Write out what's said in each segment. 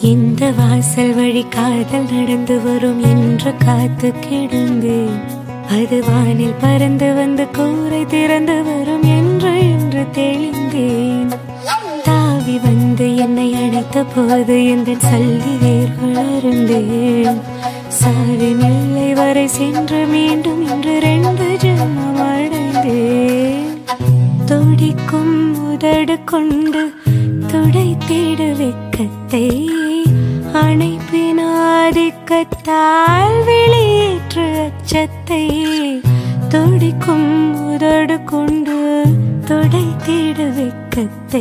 இந்த வாசல் வழி காதல் நடந்து வரும் என்று காத்து கிடந்தேன் அது வானில் பறந்து வந்து கூரை திறந்து வரும் என்று என்று தெளிந்தேன் தாவி வந்து என்னை அழைத்த போது எந்த சல்லி வேர்கள் அருந்தேன் சாவி நெல்லை வரை சென்று மீண்டும் இன்று ரெண்டு ஜென்மம் அடைந்தேன் துடிக்கும் உதடு கொண்டு துடைத்திட வெக்கத்தை அணைப்பினாதிக்கத்தால் வெளியேற்று அச்சத்தை துடிக்கும் உதடு கொண்டு துடைத்திட வெக்கத்தை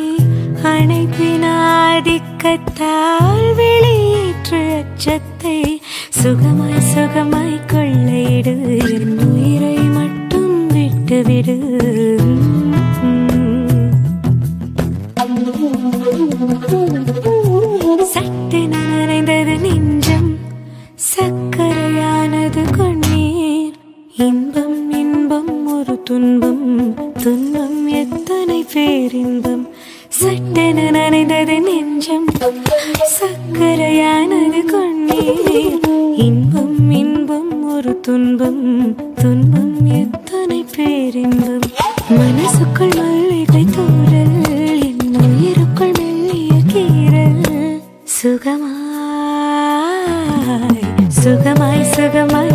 அணைப்பினாதிக்கத்தால் வெளியேற்று அச்சத்தை சுகமாய் சுகமாய் கொள்ளையிடு என் உயிரை மட்டும் விட்டுவிடு சட்டு நனைந்தது நெஞ்சம் சக்கரையானது கொன்னீர் இன்பம் இன்பம் ஒரு துன்பம் துன்பம் எத்தனை பேரின்பம் சட்டென நனைந்தது நெஞ்சம் சக்கரையானது கொன்னீர் இன்பம் இன்பம் ஒரு துன்பம் துன்பம் எத்தனை பேரின்பம் மனசுக்குள் மல்லிகை தூரல் என் உயிருக்குள் மெல்லிய கீரல் சுகமாய் சுகமாய் சுகமாய்